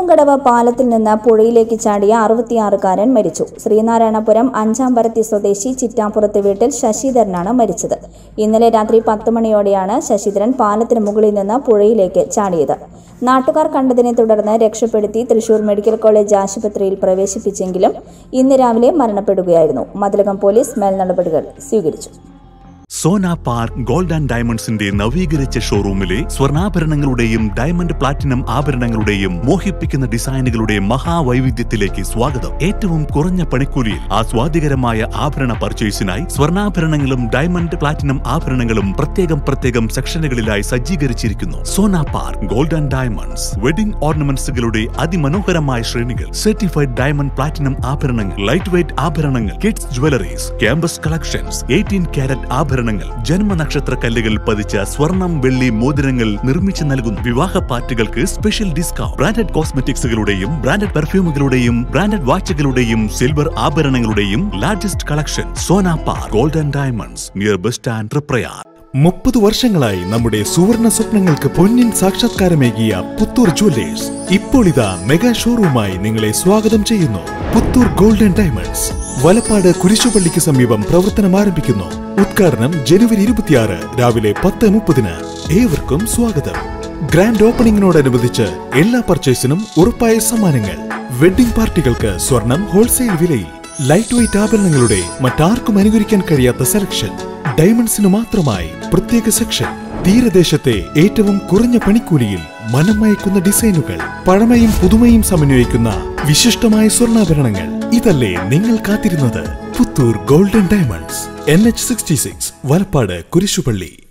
കുന്നംകടവ് പാലത്തിൽ നിന്ന് പുഴയിലേക്ക് ചാടിയ അറുപത്തിയാറുകാരൻ മരിച്ചു ശ്രീനാരായണപുരം അഞ്ചാം പരത്തി സ്വദേശി ചിറ്റാപ്പുറത്ത് വീട്ടിൽ ശശിധരനാണ് മരിച്ചത് ഇന്നലെ രാത്രി പത്ത് മണിയോടെയാണ് ശശിധരൻ പാലത്തിന് മുകളിൽ നിന്ന് പുഴയിലേക്ക് ചാടിയത് നാട്ടുകാർ കണ്ടതിനെ തുടർന്ന് രക്ഷപ്പെടുത്തി തൃശൂർ മെഡിക്കൽ കോളേജ് ആശുപത്രിയിൽ പ്രവേശിപ്പിച്ചെങ്കിലും ഇന്ന് രാവിലെ മരണപ്പെടുകയായിരുന്നു മതിലകം പോലീസ് മേൽനടപടികൾ സ്വീകരിച്ചു സോന പാർക്ക് ഗോൾഡ് ആൻഡ് ഡയമണ്ട്സിന്റെ നവീകരിച്ച ഷോറൂമിലെ സ്വർണ്ണാഭരണങ്ങളുടെയും ഡയമണ്ട് പ്ലാറ്റിനം ആഭരണങ്ങളുടെയും മോഹിപ്പിക്കുന്ന ഡിസൈനുകളുടെ മഹാവൈവിധ്യത്തിലേക്ക് സ്വാഗതം ഏറ്റവും കുറഞ്ഞ പണിക്കൂലിയിൽ ആസ്വാദികരമായ ആഭരണ പർച്ചേസിനായി സ്വർണ്ണാഭരണങ്ങളും ഡയമണ്ട് പ്ലാറ്റിനം ആഭരണങ്ങളും പ്രത്യേകം പ്രത്യേകം സെക്ഷനുകളിലായി സജ്ജീകരിച്ചിരിക്കുന്നു Sona park gold and diamonds wedding ഓർണമെന്റ്സുകളുടെ അതിമനോഹരമായ ശ്രേണികൾ സർട്ടിഫൈഡ് ഡയമണ്ട് പ്ലാറ്റിനം ആഭരണങ്ങൾ ലൈറ്റ് വെയ്റ്റ് ആഭരണങ്ങൾ kids jewelleries campus collections eighteen carat ആഭരണങ്ങൾ ജന്മനക്ഷത്ര കല്ലുകൾ പതിച്ച സ്വർണം വെള്ളി മോതിരങ്ങൾ നിർമ്മിച്ചു നൽകുന്നു വിവാഹ പാർട്ടികൾക്ക് സ്പെഷ്യൽ ഡിസ്കൗണ്ട് ബ്രാൻഡഡ് കോസ്മെറ്റിക്സുകളുടെയും ബ്രാൻഡഡ് പെർഫ്യൂമുകളുടെയും ബ്രാൻഡഡ് വാച്ചുകളുടെയും സിൽവർ ആഭരണങ്ങളുടെയും largest collection Sona park gold and diamonds near bus stand Triprayar മുപ്പത് വർഷങ്ങളായി നമ്മുടെ സുവർണ സ്വപ്നങ്ങൾക്ക് പൊന്നിൻ സാക്ഷാത്കാരമേകിയ പുത്തൂർ ജുവല്ലേഴ്സ് ഇപ്പോൾ ഇതാ മെഗാ ഷോറൂമായി നിങ്ങളെ സ്വാഗതം ചെയ്യുന്നു പുത്തൂർ ഗോൾഡൻ ഡയമണ്ട്സ് വലപ്പാട് കുരിശുപള്ളിക്ക് സമീപം പ്രവർത്തനം ആരംഭിക്കുന്നു ഉദ്ഘാടനം ജനുവരി ഇരുപത്തിയാറ് രാവിലെ പത്ത് മുപ്പതിന് ഏവർക്കും സ്വാഗതം ഗ്രാൻഡ് ഓപ്പണിംഗിനോടനുബന്ധിച്ച് എല്ലാ പർച്ചേസിനും ഉറപ്പായ സമ്മാനങ്ങൾ വെഡിംഗ് പാർട്ടികൾക്ക് സ്വർണം ഹോൾസെയിൽ വിലയിൽ ലൈറ്റ് വെയിറ്റ് ആഭരണങ്ങളുടെ മറ്റാർക്കും അനുകരിക്കാൻ കഴിയാത്ത സെലക്ഷൻ ഡയമണ്ട്സിന് മാത്രമായി പ്രത്യേക സെക്ഷൻ തീരദേശത്തെ ഏറ്റവും കുറഞ്ഞ പണിക്കൂലിയിൽ മനം മയക്കുന്ന ഡിസൈനുകൾ പഴമയും പുതുമയും സമന്വയിക്കുന്ന വിശിഷ്ടമായ സ്വർണ്ണാഭരണങ്ങൾ ഇതല്ലേ നിങ്ങൾ കാത്തിരുന്നത് Puthur golden diamonds N H sixty six Valappad കുരിശുപള്ളി